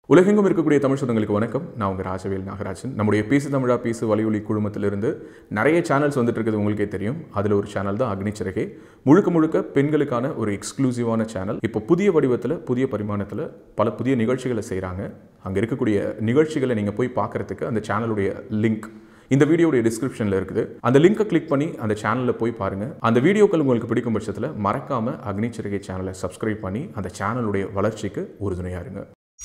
உலகெங்கும் இருக்கக்கூடிய தமிழ் சொந்தங்களுக்கு வணக்கம் நான் உங்கள் ராஜவேல் நாகராஜன் நம்முடைய பேசு தமிழா பேசு வலையொலி குழுமத்திலிருந்து நிறைய சேனல்ஸ் வந்துட்டு இருக்குது உங்களுக்கே தெரியும் அதில் ஒரு சேனல் தான் அக்னிச்சிறகை முழுக்க முழுக்க பெண்களுக்கான ஒரு எக்ஸ்க்ளூசிவான சேனல் இப்போ புதிய வடிவத்தில் புதிய பரிமாணத்தில் பல புதிய நிகழ்ச்சிகளை செய்கிறாங்க அங்கே இருக்கக்கூடிய நிகழ்ச்சிகளை நீங்கள் போய் பார்க்குறதுக்கு அந்த சேனலுடைய லிங்க் இந்த வீடியோடைய டிஸ்கிரிப்ஷனில் இருக்குது அந்த லிங்கை கிளிக் பண்ணி அந்த சேனலில் போய் பாருங்கள் அந்த வீடியோக்கள் உங்களுக்கு பிடிக்கும் பட்சத்தில் மறக்காமல் அக்னிச்சிறகை சேனலை சப்ஸ்கிரைப் பண்ணி அந்த சேனலுடைய வளர்ச்சிக்கு உறுதுணையாக இருங்க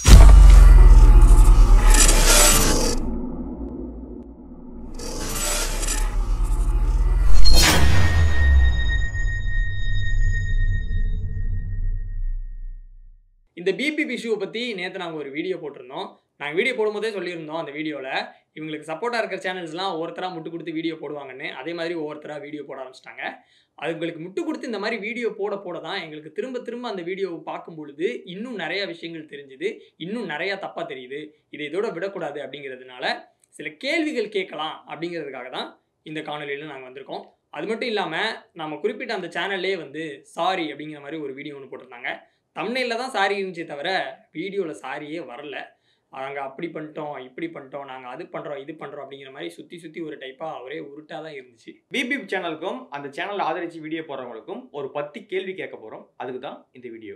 இந்த பிபி இஷ்யூவை பற்றி நேற்று நாங்கள் ஒரு வீடியோ போட்டிருந்தோம் நாங்கள் வீடியோ போடும்போதே சொல்லியிருந்தோம் அந்த வீடியோவில் இவங்களுக்கு சப்போர்ட்டாக இருக்கிற சேனல்ஸ்லாம் ஒவ்வொருத்தராக முட்டு கொடுத்து வீடியோ போடுவாங்கன்னு அதே மாதிரி ஒவ்வொருத்தராக வீடியோ போட ஆரம்பிச்சிட்டாங்க அதுங்களுக்கு முட்டு கொடுத்து இந்த மாதிரி வீடியோ போட போட தான் எங்களுக்கு திரும்ப திரும்ப அந்த வீடியோவை பார்க்கும் பொழுது இன்னும் நிறைய விஷயங்கள் தெரிஞ்சுது இன்னும் நிறையா தப்பாக தெரியுது இதை இதோட விடக்கூடாது அப்படிங்கிறதுனால சில கேள்விகள் கேட்கலாம் அப்படிங்கிறதுக்காக தான் இந்த காணொலியில் நாங்கள் வந்திருக்கோம் அது மட்டும் இல்லாமல் நம்ம குறிப்பிட்ட அந்த சேனல்லே வந்து சாரி அப்படிங்கிற மாதிரி ஒரு வீடியோ ஒன்று போட்டிருந்தாங்க தமிழ்நெல்ல தான் சாரி இருந்துச்சே தவிர வீடியோவில் சாரியே வரல நாங்கள் அப்படி பண்ணிட்டோம் இப்படி பண்ணிட்டோம் நாங்கள் அது பண்ணுறோம் இது பண்ணுறோம் அப்படிங்கிற மாதிரி சுற்றி சுற்றி ஒரு டைப்பாக ஒரே உருட்டாக தான் இருந்துச்சு பிபிப் சேனலுக்கும் அந்த சேனல் ஆதரிச்சு வீடியோ போடுறவங்களுக்கும் ஒரு பத்து கேள்வி கேட்க போறோம் அதுக்கு தான் இந்த வீடியோ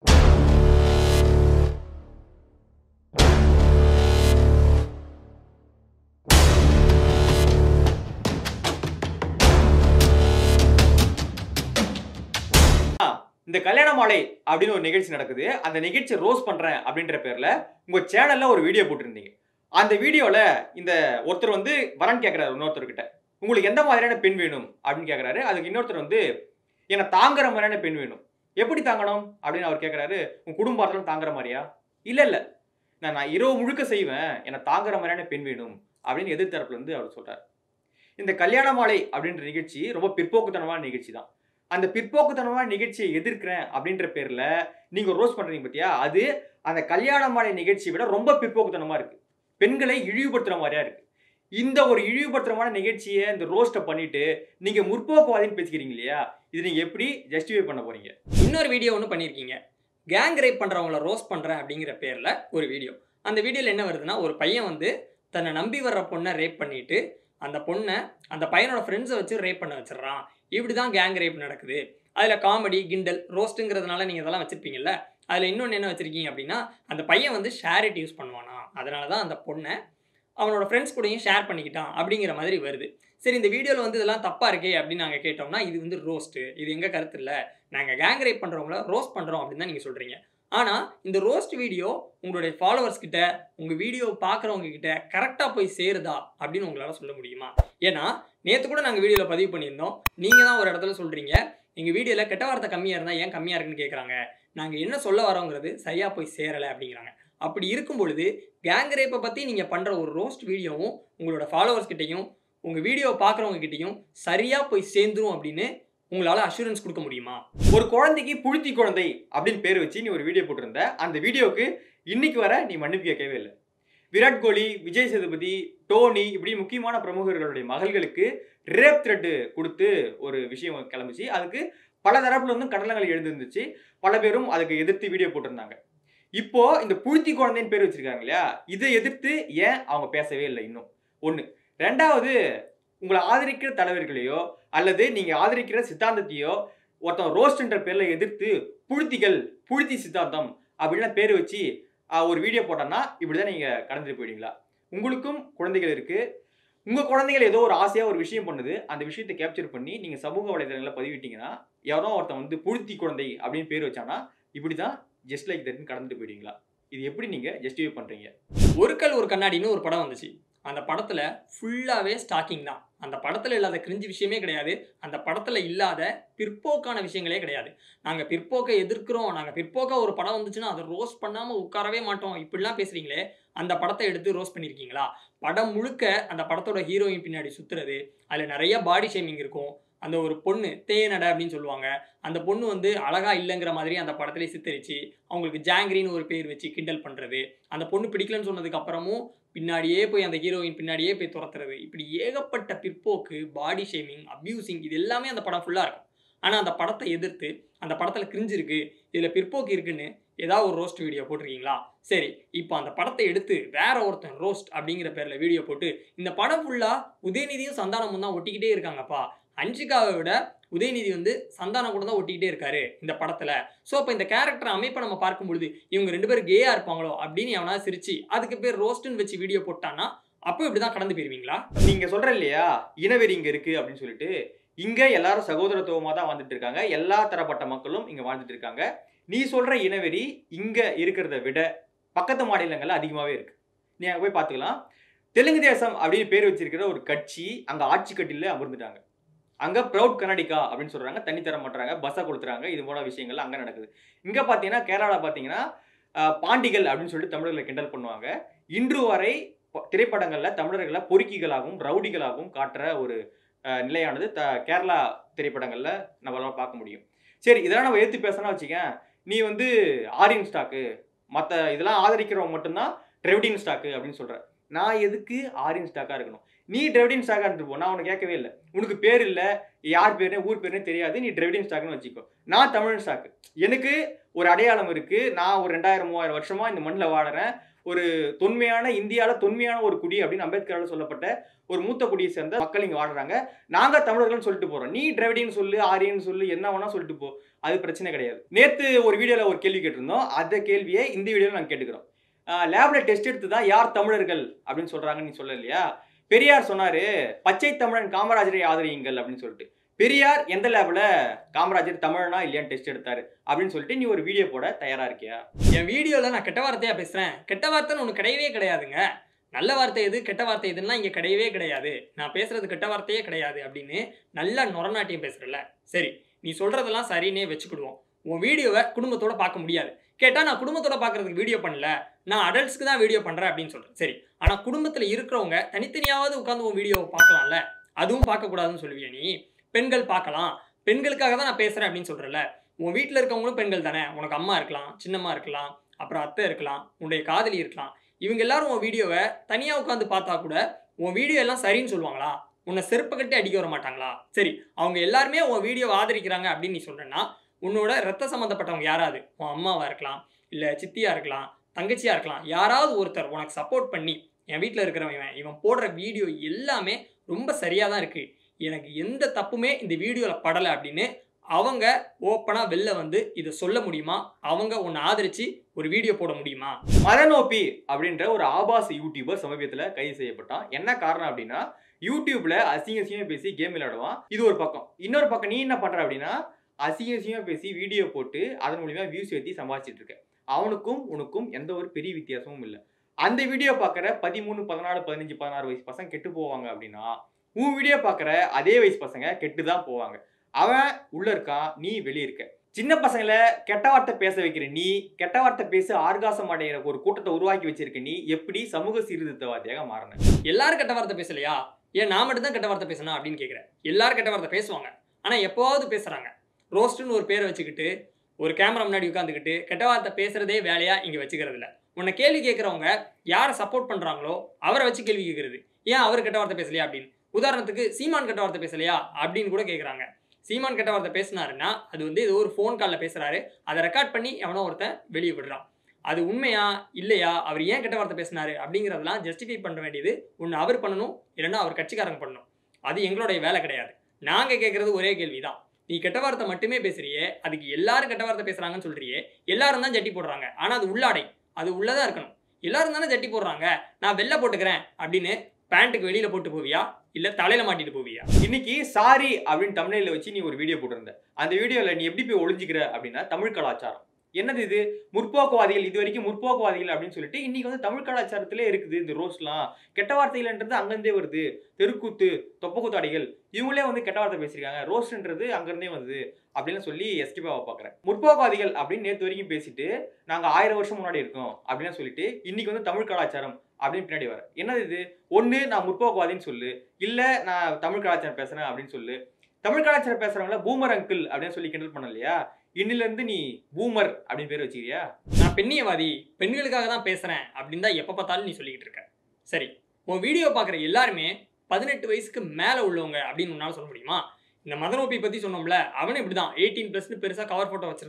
ஆ, இந்த கல்யாண மாலை அப்படின்னு ஒரு நிகழ்ச்சி நடக்குது அந்த நிகழ்ச்சி ரோஸ் பண்றேன் அப்படின்ற பேர்ல உங்க சேனல்ல ஒரு வீடியோ போட்டிருந்தீங்க அந்த வீடியோல இந்த ஒருத்தர் வந்து வரன் கேட்கிறாரு இன்னொருத்தர்கிட்ட உங்களுக்கு எந்த மாதிரியான பெண் வேணும் அப்படின்னு கேட்குறாரு அதுக்கு இன்னொருத்தர் வந்து என்னை தாங்குற மாதிரியான பெண் வேணும் எப்படி தாங்கணும் அப்படின்னு அவர் கேட்குறாரு உன் குடும்பத்தில் தாங்குற மாதிரியா இல்லை இல்லை நான் நான் இரவு முழுக்க செய்வேன் என்னை தாங்குற மாதிரியான பெண் வேணும் அப்படின்னு எதிர்த்தரப்புல இருந்து அவர் சொல்றாரு இந்த கல்யாண மாலை அப்படின்ற நிகழ்ச்சி ரொம்ப பிற்போக்குத்தனமான நிகழ்ச்சி தான் அந்த பிற்போக்குத்தனமான நிகழ்ச்சியை எதிர்க்கிறேன் அப்படின்ற பேர்ல நீங்க ரோஸ் பண்றீங்க பத்தியா அது அந்த கல்யாண மாலை நிகழ்ச்சியை விட ரொம்ப பிற்போக்குத்தனமா இருக்கு பெண்களை இழிவுபடுத்துற மாதிரியா இருக்கு இந்த ஒரு இழிவுபடுத்துறமான நிகழ்ச்சியை இந்த ரோஸ்ட்டை பண்ணிட்டு நீங்க முற்போக்குவாதின்னு பேசிக்கிறீங்க இல்லையா இது நீங்க எப்படி ஜஸ்டிஃபை பண்ண போறீங்க இன்னொரு வீடியோ ஒன்று பண்ணியிருக்கீங்க கேங் ரேப் பண்ணுறவங்கள ரோஸ் பண்ணுறேன் அப்படிங்கிற பேரில் ஒரு வீடியோ அந்த வீடியோவில் என்ன வருதுன்னா ஒரு பையன் வந்து தன்னை நம்பி வர்ற பொண்ணை ரேப் பண்ணிட்டு அந்த பொண்ணை அந்த பையனோட ஃப்ரெண்ட்ஸை வச்சு ரேப் பண்ண வச்சிடுறான் இப்படி தான் கேங் ரேப் நடக்குது அதில் காமெடி கிண்டல் ரோஸ்ட்டுங்கிறதுனால நீங்கள் இதெல்லாம் வச்சுருப்பீங்கல்ல அதில் இன்னொன்று என்ன வச்சுருக்கீங்க அப்படின்னா அந்த பையன் வந்து ஷேரிட் யூஸ் பண்ணுவானா அதனால தான் அந்த பொண்ணை அவனோட ஃப்ரெண்ட்ஸ் கூடயும் ஷேர் பண்ணிக்கிட்டான் அப்படிங்கிற மாதிரி வருது சரி இந்த வீடியோவில் வந்து இதெல்லாம் தப்பாக இருக்கே அப்படின்னு நாங்கள் கேட்டோம்னா இது வந்து ரோஸ்ட்டு இது எங்கள் கருத்து இல்லை நாங்கள் கேங் ரேப் பண்ணுறவங்கள ரோஸ்ட் பண்ணுறோம் அப்படின்னு தான் நீங்கள் சொல்கிறீங்க ஆனால் இந்த ரோஸ்ட் வீடியோ உங்களுடைய ஃபாலோவர்ஸ் கிட்ட உங்கள் வீடியோ பார்க்குறவங்க கிட்ட கரெக்டாக போய் சேருதா அப்படின்னு உங்களால் சொல்ல முடியுமா ஏன்னா நேற்று கூட நாங்கள் வீடியோவில் பதிவு பண்ணியிருந்தோம் நீங்கள் தான் ஒரு இடத்துல சொல்கிறீங்க எங்கள் வீடியோவில் கெட்ட வார்த்தை கம்மியாக இருந்தால் ஏன் கம்மியாக இருக்குன்னு கேட்குறாங்க நாங்கள் என்ன சொல்ல வரோங்கிறது சரியாக போய் சேரலை அப்படிங்கிறாங்க அப்படி இருக்கும் பொழுது கேங் ரேப்பை பற்றி நீங்கள் பண்ணுற ஒரு ரோஸ்ட் வீடியோவும் உங்களோட ஃபாலோவர்ஸ் கிட்டேயும் உங்கள் வீடியோவை பார்க்குறவங்க கிட்டேயும் சரியாக போய் சேர்ந்துரும் அப்படின்னு உங்களால் அஷூரன்ஸ் கொடுக்க முடியுமா ஒரு குழந்தைக்கு புழுத்தி குழந்தை அப்படின்னு பேர் வச்சு நீ ஒரு வீடியோ போட்டிருந்த அந்த வீடியோக்கு இன்னைக்கு வர நீ மன்னிப்பு கேட்கவே இல்லை விராட் கோலி விஜய் சேதுபதி டோனி இப்படி முக்கியமான பிரமுகர்களுடைய மகள்களுக்கு ரேப் த்ரெட்டு கொடுத்து ஒரு விஷயம் கிளம்பிச்சு அதுக்கு பல தரப்புல இருந்தும் கடலங்கள் எழுந்திருந்துச்சு பல பேரும் அதுக்கு எதிர்த்து வீடியோ போட்டிருந்தாங்க இப்போ இந்த புழுத்தி குழந்தைன்னு பேர் வச்சிருக்காங்க இல்லையா இதை எதிர்த்து ஏன் அவங்க பேசவே இல்லை இன்னும் ஒன்று ரெண்டாவது உங்களை ஆதரிக்கிற தலைவர்களையோ அல்லது நீங்க ஆதரிக்கிற சித்தாந்தத்தையோ ஒருத்தன் ரோஸ்ட்ன்ற பேர்ல எதிர்த்து புழுத்திகள் புழுத்தி சித்தாந்தம் அப்படின்லாம் பேர் வச்சு ஆஹ், ஒரு வீடியோ போட்டோன்னா இப்படிதான் நீங்க கடந்துட்டு போயிடுவீங்களா உங்களுக்கும் குழந்தைகள் இருக்கு உங்க குழந்தைகள் ஏதோ ஒரு ஆசையா ஒரு விஷயம் பண்ணுது அந்த விஷயத்தை கேப்சர் பண்ணி நீங்க சமூக வலைதளங்களில் பதிவிட்டீங்கன்னா யாரோ ஒருத்தன் வந்து புழுத்தி குழந்தை அப்படின்னு பேர் வச்சானா இப்படிதான் ஜஸ்ட் லைக் தட்னு கடந்துட்டு போயிடுவீங்களா இது எப்படி நீங்க ஜஸ்டிஃபை பண்றீங்க ஒரு கல் ஒரு கண்ணாடின்னு ஒரு படம் வந்துச்சு அந்த படத்தில் ஃபுல்லாகவே ஸ்டாக்கிங் தான் அந்த படத்தில் இல்லாத கிரிஞ்சு விஷயமே கிடையாது அந்த படத்தில் இல்லாத பிற்போக்கான விஷயங்களே கிடையாது நாங்கள் பிற்போக்கை எதிர்க்கிறோம் நாங்கள் பிற்போக்கா ஒரு படம் வந்துச்சுன்னா அதை ரோஸ்ட் பண்ணாமல் உட்காரவே மாட்டோம் இப்படிலாம் பேசுகிறீங்களே அந்த படத்தை எடுத்து ரோஸ்ட் பண்ணியிருக்கீங்களா படம் முழுக்க அந்த படத்தோட ஹீரோயின் பின்னாடி சுற்றுறது அதில் நிறைய பாடி ஷேமிங் இருக்கும் அந்த ஒரு பொண்ணு தேனடை அப்படின்னு சொல்லுவாங்க அந்த பொண்ணு வந்து அழகா இல்லைங்கிற மாதிரி அந்த படத்திலே சித்தரிச்சு அவங்களுக்கு ஜாங்கிரின்னு ஒரு பேர் வச்சு கிண்டல் பண்ணுறது அந்த பொண்ணு பிடிக்கலன்னு சொன்னதுக்கு அப்புறமும் பின்னாடியே போய் அந்த ஹீரோயின் பின்னாடியே போய் துரத்துறது இப்படி ஏகப்பட்ட பிற்போக்கு பாடி ஷேமிங் அப்யூசிங் இது எல்லாமே அந்த படம் ஃபுல்லாக இருக்கும் ஆனால் அந்த படத்தை எதிர்த்து அந்த படத்தில் கிரிஞ்சு இருக்கு இதில் பிற்போக்கு இருக்குன்னு ஏதாவது ஒரு ரோஸ்ட் வீடியோ போட்டிருக்கீங்களா சரி இப்போ அந்த படத்தை எடுத்து வேற ஒருத்தன் ரோஸ்ட் அப்படிங்கிற பேர்ல வீடியோ போட்டு இந்த படம் ஃபுல்லா உதயநிதியும் சந்தானமும் தான் ஒட்டிக்கிட்டே இருக்காங்கப்பா அன்ஷிகாவை விட உதயநிதி வந்து சந்தானம் கூட தான் ஒட்டிக்கிட்டே இருக்காரு இந்த படத்துல ஸோ அப்போ இந்த கேரக்டர் அமைப்பை நம்ம பார்க்கும் பொழுது இவங்க ரெண்டு பேரும் கேயா இருப்பாங்களோ அப்படின்னு எவனா சிரிச்சு அதுக்கு பேர் ரோஸ்ட்னு வச்சு வீடியோ போட்டான்னா அப்போ இப்படிதான் கடந்து போயிருவீங்களா நீங்க சொல்ற இல்லையா இனவெறி இங்க இருக்கு அப்படின்னு சொல்லிட்டு இங்க எல்லாரும் சகோதரத்துவமா தான் வாழ்ந்துட்டு இருக்காங்க எல்லா தரப்பட்ட மக்களும் இங்க வாழ்ந்துட்டு இருக்காங்க நீ சொல்ற இனவெறி இங்க இருக்கிறத விட பக்கத்து மாநிலங்கள்ல அதிகமாவே இருக்கு நீ அங்க போய் பார்த்துக்கலாம் தெலுங்கு தேசம் அப்படின்னு பேர் வச்சிருக்கிற ஒரு கட்சி அங்க ஆட்சி கட்டில அமர்ந்துட்டாங்க அங்க ப்ரௌட் கர்நாடிகா அப்படின்னு சொல்றாங்க தண்ணி தர மாட்டுறாங்க பஸ்ஸை கொடுத்துறாங்க இது போல விஷயங்கள் அங்க நடக்குது இங்க பாத்தீங்கன்னா கேரளால பாத்தீங்கன்னா அஹ், பாண்டிகள் அப்படின்னு சொல்லிட்டு தமிழர்களை கிண்டல் பண்ணுவாங்க இன்று வரை ப- திரைப்படங்கள்ல தமிழர்களை பொறுக்கிகளாகவும் ரவுடிகளாகவும் காட்டுற ஒரு அஹ், நிலையானது த கேரளா திரைப்படங்கள்ல நம்மளால பார்க்க முடியும் சரி இதெல்லாம் நம்ம எடுத்து பேசணும் வச்சுக்கேன் நீ வந்து ஆரியன் ஸ்டாக்கு மற்ற இதெல்லாம் ஆதரிக்கிறவங்க மட்டும்தான் டிரெவிடின் ஸ்டாக்கு அப்படின்னு சொல்ற நான் எதுக்கு ஆரியன் ஸ்டாக்கா இருக்கணும் நீ டிரெவிடின் ஸ்டாக்கா இருந்து போ நான் உனக்கு கேட்கவே இல்லை உனக்கு பேர் இல்லை யார் பேரு ஊர் பேருனே தெரியாது நீ டிரெவிடின் ஸ்டாக்னு வச்சுக்கோ நான் தமிழ் ஸ்டாக்கு எனக்கு ஒரு அடையாளம் இருக்கு நான் ஒரு ரெண்டாயிரம் மூவாயிரம் வருஷமா இந்த மண்ணில் வாழறேன் ஒரு தொன்மையான இந்தியாவில் தொன்மையான ஒரு குடி அப்படின்னு அம்பேத்கரால் சொல்லப்பட்ட ஒரு மூத்த குடியை சேர்ந்த மக்கள் இங்கே வாழ்றாங்க நாங்க தமிழர்கள்னு சொல்லிட்டு போறோம் நீ டிரெவிடின்னு சொல்லு ஆரியன்னு சொல்லு என்ன வேணா சொல்லிட்டு போ அது பிரச்சனை கிடையாது நேத்து ஒரு வீடியோல ஒரு கேள்வி கேட்டிருந்தோம் அந்த கேள்வியை இந்த வீடியோல நாங்கள் கேட்டுக்கிறோம் லேப்ல டெஸ்ட் எடுத்து தான் யார் தமிழர்கள் அப்படின்னு சொல்றாங்கன்னு நீ சொல்ல இல்லையா பெரியார் சொன்னாரு பச்சை தமிழன் காமராஜரை ஆதரியுங்கள் அப்படின்னு சொல்லிட்டு பெரியார் எந்த லேப்ல காமராஜர் தமிழனா இல்லையான்னு டெஸ்ட் எடுத்தாரு அப்படின்னு சொல்லிட்டு நீ ஒரு வீடியோ போட தயாரா இருக்கியா என் வீடியோல நான் கெட்ட வார்த்தையா பேசுறேன் கெட்ட வார்த்தைன்னு ஒன்று கிடையவே கிடையாதுங்க நல்ல வார்த்தை எது கெட்ட வார்த்தை எதுன்னா இங்க கிடையவே கிடையாது நான் பேசுறது கெட்ட வார்த்தையே கிடையாது அப்படின்னு நல்லா நொரநாட்டியம் பேசுறல சரி நீ சொல்றதெல்லாம் சரின்னே வச்சுக்கிடுவோம் உன் வீடியோவை குடும்பத்தோட பார்க்க முடியாது கேட்டா நான் குடும்பத்தோட பார்க்கறதுக்கு வீடியோ பண்ணல நான் அடல்ட்ஸ்க்கு தான் வீடியோ பண்றேன் அப்படின்னு சொல்றேன் சரி ஆனா குடும்பத்துல இருக்கிறவங்க தனித்தனியாவது உட்காந்து உன் வீடியோவை பார்க்கலாம்ல அதுவும் பார்க்கக்கூடாதுன்னு சொல்லுவியா நீ பெண்கள் பார்க்கலாம் பெண்களுக்காக தான் நான் பேசுறேன் அப்படின்னு சொல்றல உன் வீட்டில் இருக்கவங்களும் பெண்கள் தானே உனக்கு அம்மா இருக்கலாம் சின்னம்மா இருக்கலாம் அப்புறம் அத்தை இருக்கலாம் உன்னுடைய காதலி இருக்கலாம் இவங்க எல்லாரும் உன் வீடியோவை தனியாக உட்காந்து பார்த்தா கூட உன் வீடியோ எல்லாம் சரின்னு சொல்லுவாங்களா உன்னை செருப்பு கட்டி அடிக்க வர மாட்டாங்களா சரி அவங்க எல்லாருமே உன் வீடியோவை ஆதரிக்கிறாங்க அப்படின்னு நீ சொல்றேன்னா உன்னோட ரத்த சம்மந்தப்பட்டவங்க யாராவது உன் அம்மாவா இருக்கலாம் இல்லை சித்தியா இருக்கலாம் தங்கச்சியா இருக்கலாம் யாராவது ஒருத்தர் உனக்கு சப்போர்ட் பண்ணி என் வீட்டில் இருக்கிறவன் இவன் இவன் போடுற வீடியோ எல்லாமே ரொம்ப சரியாக தான் இருக்கு எனக்கு எந்த தப்புமே இந்த வீடியோவில் படலை அப்படின்னு அவங்க ஓப்பனாக வெளில வந்து இதை சொல்ல முடியுமா அவங்க உன்னை ஆதரிச்சு ஒரு வீடியோ போட முடியுமா மதனோபி அப்படின்ற ஒரு ஆபாச யூடியூபர் சமீபத்தில் கைது செய்யப்பட்டான் என்ன காரணம் அப்படின்னா யூடியூப்ல அசிங்க அசிங்கமா பேசி கேம் விளையாடுவான் இது ஒரு பக்கம் இன்னொரு பக்கம் நீ என்ன பண்ற அப்படின்னா அசிங்க அசிங்கமா பேசி வீடியோ போட்டு அதன் மூலியமா வியூஸ் ஏற்றி சம்பாதிச்சிட்டு இருக்க அவனுக்கும் உனக்கும் எந்த ஒரு பெரிய வித்தியாசமும் இல்லை அந்த வீடியோ பார்க்குற பதிமூணு பதினாலு பதினஞ்சு பதினாறு வயசு பசங்க கெட்டு போவாங்க அப்படின்னா உன் வீடியோ பார்க்குற அதே வயசு பசங்க கெட்டு தான் போவாங்க அவன் உள்ள இருக்கான் நீ வெளியே இருக்க சின்ன பசங்களை கெட்ட வார்த்தை பேச வைக்கிற நீ கெட்ட வார்த்தை பேச ஆர்காசம் அடைகிற ஒரு கூட்டத்தை உருவாக்கி வச்சிருக்க நீ எப்படி சமூக சீர்திருத்தவாதியாக மாறின எல்லாரும் கெட்ட வார்த்தை பேசலையா ஏன் நான் மட்டும் தான் கெட்ட வார்த்தை பேசணும் அப்படின்னு கேட்குறேன் எல்லாரும் கெட்ட வார்த்தை பேசுவாங்க ஆனால் எப்போவாவது பேசுகிறாங்க ரோஸ்ட்டுன்னு ஒரு பேரை வச்சுக்கிட்டு ஒரு கேமரா முன்னாடி உட்காந்துக்கிட்டு கெட்ட வார்த்தை பேசுறதே வேலையா இங்கே வச்சுக்கிறது இல்ல உன்னை கேள்வி கேட்குறவங்க யாரை சப்போர்ட் பண்ணுறாங்களோ அவரை வச்சு கேள்வி கேட்குறது ஏன் அவர் கெட்ட வார்த்தை பேசலையா அப்படின்னு உதாரணத்துக்கு சீமான் கெட்ட வார்த்தை பேசலையா அப்படின்னு கூட கேட்குறாங்க சீமான் கெட்ட வார்த்தை பேசினாருன்னா அது வந்து ஏதோ ஒரு ஃபோன் காலில் பேசுகிறாரு அதை ரெக்கார்ட் பண்ணி எவனோ ஒருத்தன் வெளியே விடுறான் அது உண்மையா இல்லையா அவர் ஏன் கெட்ட வார்த்தை பேசினாரு அப்படிங்கிறதெல்லாம் ஜஸ்டிஃபை பண்ண வேண்டியது ஒன்று அவர் பண்ணணும் இல்லைன்னா அவர் கட்சிக்காரங்க பண்ணணும் அது எங்களுடைய வேலை கிடையாது நாங்கள் கேட்குறது ஒரே கேள்வி தான் நீ கெட்ட வார்த்தை மட்டுமே பேசுறியே அதுக்கு எல்லாரும் கெட்ட வார்த்தை பேசுறாங்கன்னு சொல்றியே எல்லாரும் தான் ஜட்டி போடுறாங்க ஆனால் அது உள்ளாடை அது உள்ளதா இருக்கணும் எல்லாரும் தானே ஜட்டி போடுறாங்க நான் வெளில போட்டுக்கிறேன் அப்படின்னு பேண்ட்டுக்கு வெளியில போட்டு போவியா இல்ல தலையில மாட்டிட்டு போவியா இன்னைக்கு சாரி அப்படின்னு தமிழில் வச்சு நீ ஒரு வீடியோ போட்டிருந்த அந்த வீடியோவில் நீ எப்படி போய் ஒளிஞ்சிக்கிற அப்படின்னா தமிழ் கலாச்சாரம் என்னது இது முற்போக்குவாதிகள் இது வரைக்கும் முற்போக்குவாதிகள் அப்படின்னு சொல்லிட்டு இன்னைக்கு வந்து தமிழ் கலாச்சாரத்திலே இருக்குது இந்த ரோஸ்லாம் கெட்ட வார்த்தைகள்ன்றது அங்கேருந்தே வருது தெருக்கூத்து தொப்பக்கூத்தாடிகள் இவங்களே வந்து கெட்ட வார்த்தை பேசியிருக்காங்க ரோஸ்ட்ன்றது அங்கேருந்தே வருது அப்படின்னு சொல்லி எஸ்கிபாவை பார்க்குறேன் முற்போக்குவாதிகள் அப்படின்னு நேற்று வரைக்கும் பேசிட்டு நாங்கள் ஆயிரம் வருஷம் முன்னாடி இருக்கோம் அப்படின்னு சொல்லிட்டு இன்னைக்கு வந்து தமிழ் கலாச்சாரம் அப்படின்னு பின்னாடி வர என்னது இது ஒன்று நான் முற்போக்குவாதின்னு சொல்லு இல்லை நான் தமிழ் கலாச்சாரம் பேசுகிறேன் அப்படின்னு சொல்லு தமிழ் கலாச்சாரம் பேசுகிறவங்கள பூமர் அங்கிள் அப்படின்னு சொல்லி கிண்டல் பண்ண இல்லையா இன்னிலேருந்து நீ பூமர் அப்படின்னு பேர் வச்சுக்கிறியா நான் பெண்ணியவாதி பெண்களுக்காக தான் பேசுறேன் அப்படின்னு தான் எப்போ பார்த்தாலும் நீ சொல்லிக்கிட்டு இருக்க சரி உன் வீடியோ பார்க்குற எல்லாருமே பதினெட்டு வயசுக்கு மேலே உள்ளவங்க அப்படின்னு உன்னால சொல்ல முடியுமா இந்த மதனோப்பி பற்றி சொன்னோம்ல அவனும் இப்படி தான் எயிட்டீன் ப்ளஸ்னு பெருசாக கவர் ஃபோட்டோ வச்சிருந்தான்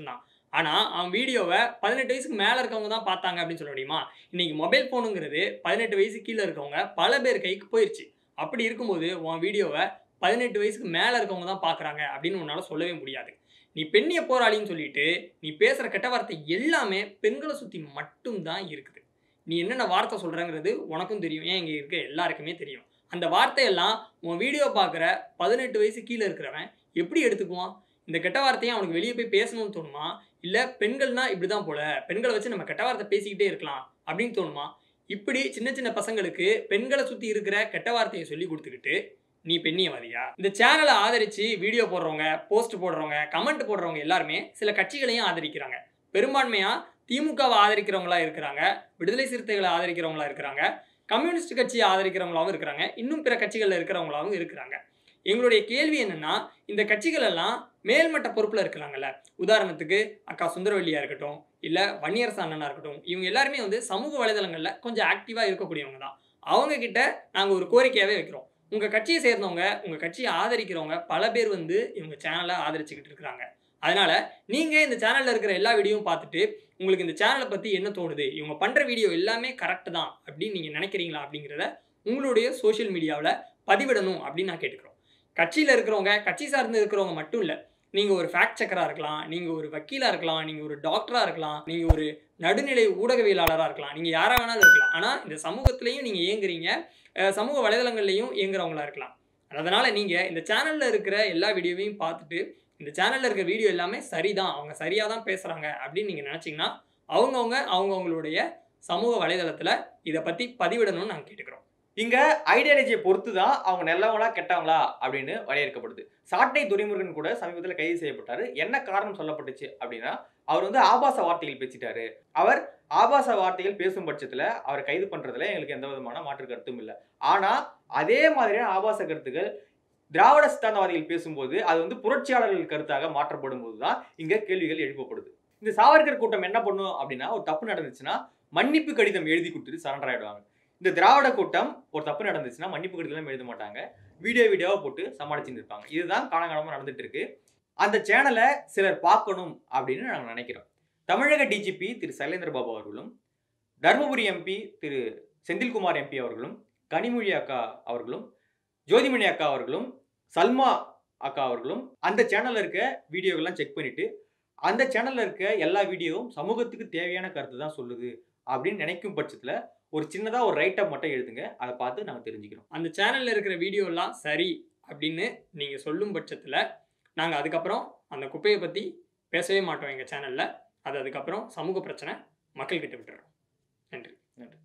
ஆனால் அவன் வீடியோவை பதினெட்டு வயசுக்கு மேலே இருக்கவங்க தான் பார்த்தாங்க அப்படின்னு சொல்ல முடியுமா இன்னைக்கு மொபைல் ஃபோனுங்கிறது பதினெட்டு வயசு கீழே இருக்கவங்க பல பேர் கைக்கு போயிடுச்சு அப்படி இருக்கும்போது உன் வீடியோவை பதினெட்டு வயசுக்கு மேலே இருக்கவங்க தான் பார்க்குறாங்க அப்படின்னு உன்னால் சொல்லவே முடியாது நீ பெண்ணிய போராளின்னு சொல்லிட்டு நீ பேசுகிற கெட்ட வார்த்தை எல்லாமே பெண்களை சுற்றி மட்டும்தான் இருக்குது நீ என்னென்ன வார்த்தை சொல்கிறங்கிறது உனக்கும் தெரியும் ஏன் இங்கே இருக்க எல்லாருக்குமே தெரியும் அந்த வார்த்தையெல்லாம் உன் வீடியோ பார்க்குற பதினெட்டு வயசு கீழே இருக்கிறவன் எப்படி எடுத்துக்குவான் இந்த கெட்ட வார்த்தையை அவனுக்கு வெளியே போய் பேசணும்னு தோணுமா இல்லை பெண்கள்னா இப்படி தான் போல பெண்களை வச்சு நம்ம கெட்ட வார்த்தை பேசிக்கிட்டே இருக்கலாம் அப்படின்னு தோணுமா இப்படி சின்ன சின்ன பசங்களுக்கு பெண்களை சுற்றி இருக்கிற கெட்ட வார்த்தையை சொல்லி கொடுத்துக்கிட்டு நீ பெண்ணியவாதியா இந்த சேனலை ஆதரிச்சு வீடியோ போடுறவங்க போஸ்ட் போடுறவங்க கமெண்ட் போடுறவங்க எல்லாருமே சில கட்சிகளையும் ஆதரிக்கிறாங்க பெரும்பான்மையா திமுகவை ஆதரிக்கிறவங்களா இருக்கிறாங்க விடுதலை சிறுத்தைகளை ஆதரிக்கிறவங்களா இருக்கிறாங்க கம்யூனிஸ்ட் கட்சியை ஆதரிக்கிறவங்களாவும் இருக்கிறாங்க இன்னும் பிற கட்சிகளில் இருக்கிறவங்களாவும் இருக்கிறாங்க எங்களுடைய கேள்வி என்னன்னா இந்த கட்சிகள் எல்லாம் மேல்மட்ட பொறுப்பில் இருக்கிறாங்கல்ல உதாரணத்துக்கு அக்கா சுந்தரவல்லியா இருக்கட்டும் இல்லை வன்னியரசு அண்ணனா இருக்கட்டும் இவங்க எல்லாருமே வந்து சமூக வலைதளங்களில் கொஞ்சம் ஆக்டிவாக இருக்கக்கூடியவங்க தான் அவங்க கிட்ட நாங்கள் ஒரு கோரிக்கையாகவே வைக்கிறோம் உங்கள் கட்சியை சேர்ந்தவங்க உங்கள் கட்சியை ஆதரிக்கிறவங்க பல பேர் வந்து இவங்க சேனலை ஆதரிச்சுக்கிட்டு இருக்கிறாங்க அதனால நீங்கள் இந்த சேனலில் இருக்கிற எல்லா வீடியோவும் பார்த்துட்டு உங்களுக்கு இந்த சேனலை பற்றி என்ன தோணுது இவங்க பண்ணுற வீடியோ எல்லாமே கரெக்டு தான் அப்படின்னு நீங்கள் நினைக்கிறீங்களா அப்படிங்கிறத உங்களுடைய சோஷியல் மீடியாவில் பதிவிடணும் அப்படின்னு நான் கேட்டுக்கிறோம் கட்சியில் இருக்கிறவங்க கட்சி சார்ந்து இருக்கிறவங்க மட்டும் இல்லை நீங்கள் ஒரு ஃபேக்ட் செக்கராக இருக்கலாம் நீங்கள் ஒரு வக்கீலாக இருக்கலாம் நீங்கள் ஒரு டாக்டராக இருக்கலாம் நீங்கள் ஒரு நடுநிலை ஊடகவியலாளராக இருக்கலாம் நீங்கள் யாராக வேணாலும் இருக்கலாம் ஆனால் இந்த சமூகத்திலையும் நீங்கள் இயங்குறீங்க அஹ் சமூக வலைதளங்கள்லையும் இயங்குறவங்களா இருக்கலாம் அதனால் நீங்கள் இந்த சேனலில் இருக்கிற எல்லா வீடியோவையும் பார்த்துட்டு இந்த சேனலில் இருக்கிற வீடியோ எல்லாமே சரிதான் அவங்க சரியாக தான் பேசுகிறாங்க அப்படின்னு நீங்கள் நினச்சிங்கன்னா அவங்கவுங்க அவங்கவுங்களுடைய சமூக வலைதளத்தில் இதை பற்றி பதிவிடணும்னு நாங்கள் கேட்டுக்கிறோம் இங்க ஐடியாலஜியை பொறுத்து தான் அவங்க நல்லவங்களா கெட்டவங்களா அப்படின்னு வரையறுக்கப்படுது சாட்டை துரைமுருகன் கூட சமீபத்தில் கைது செய்யப்பட்டாரு என்ன காரணம் சொல்லப்பட்டுச்சு அப்படின்னா அவர் வந்து ஆபாச வார்த்தைகள் பேசிட்டாரு அவர் ஆபாச வார்த்தைகள் பேசும் பட்சத்துல அவரை கைது பண்றதுல எங்களுக்கு எந்த விதமான மாற்று கருத்தும் இல்லை ஆனா அதே மாதிரியான ஆபாச கருத்துக்கள் திராவிட சித்தாந்தவாதிகள் பேசும்போது அது வந்து புரட்சியாளர்கள் கருத்தாக மாற்றப்படும் போது தான் இங்க கேள்விகள் எழுப்பப்படுது இந்த சாவர்கர் கூட்டம் என்ன பண்ணும் அப்படின்னா ஒரு தப்பு நடந்துச்சுன்னா மன்னிப்பு கடிதம் எழுதி கொடுத்துட்டு சரண்டர் ஆயிடுவாங்க இந்த திராவிட கூட்டம் ஒரு தப்பு நடந்துச்சுன்னா மன்னிப்பு கடிதம் எழுத மாட்டாங்க வீடியோ வீடியோவை போட்டு சமாளிச்சுட்டு இருப்பாங்க இதுதான் காலங்காலமாக நடந்துட்டு இருக்கு அந்த சேனலை சிலர் பார்க்கணும் அப்படின்னு நாங்கள் நினைக்கிறோம் தமிழக டிஜிபி திரு சைலேந்திர பாபு அவர்களும் தருமபுரி எம்பி திரு செந்தில்குமார் எம்பி அவர்களும் கனிமொழி அக்கா அவர்களும் ஜோதிமணி அக்கா அவர்களும் சல்மா அக்கா அவர்களும் அந்த சேனல்ல இருக்க வீடியோக்கெல்லாம் செக் பண்ணிட்டு அந்த சேனல்ல இருக்க எல்லா வீடியோவும் சமூகத்துக்கு தேவையான கருத்து தான் சொல்லுது அப்படின்னு நினைக்கும் பட்சத்துல ஒரு சின்னதா ஒரு ரைட்டப் மட்டும் எழுதுங்க அதை பார்த்து நாங்கள் தெரிஞ்சுக்கிறோம் அந்த சேனலில் இருக்கிற வீடியோலாம் சரி அப்படின்னு நீங்கள் சொல்லும் பட்சத்தில் நாங்கள் அதுக்கப்புறம் அந்த குப்பையை பற்றி பேசவே மாட்டோம் எங்கள் சேனலில் அது அதுக்கப்புறம் சமூக பிரச்சனை மக்கள்கிட்ட விட்டுறோம் நன்றி நன்றி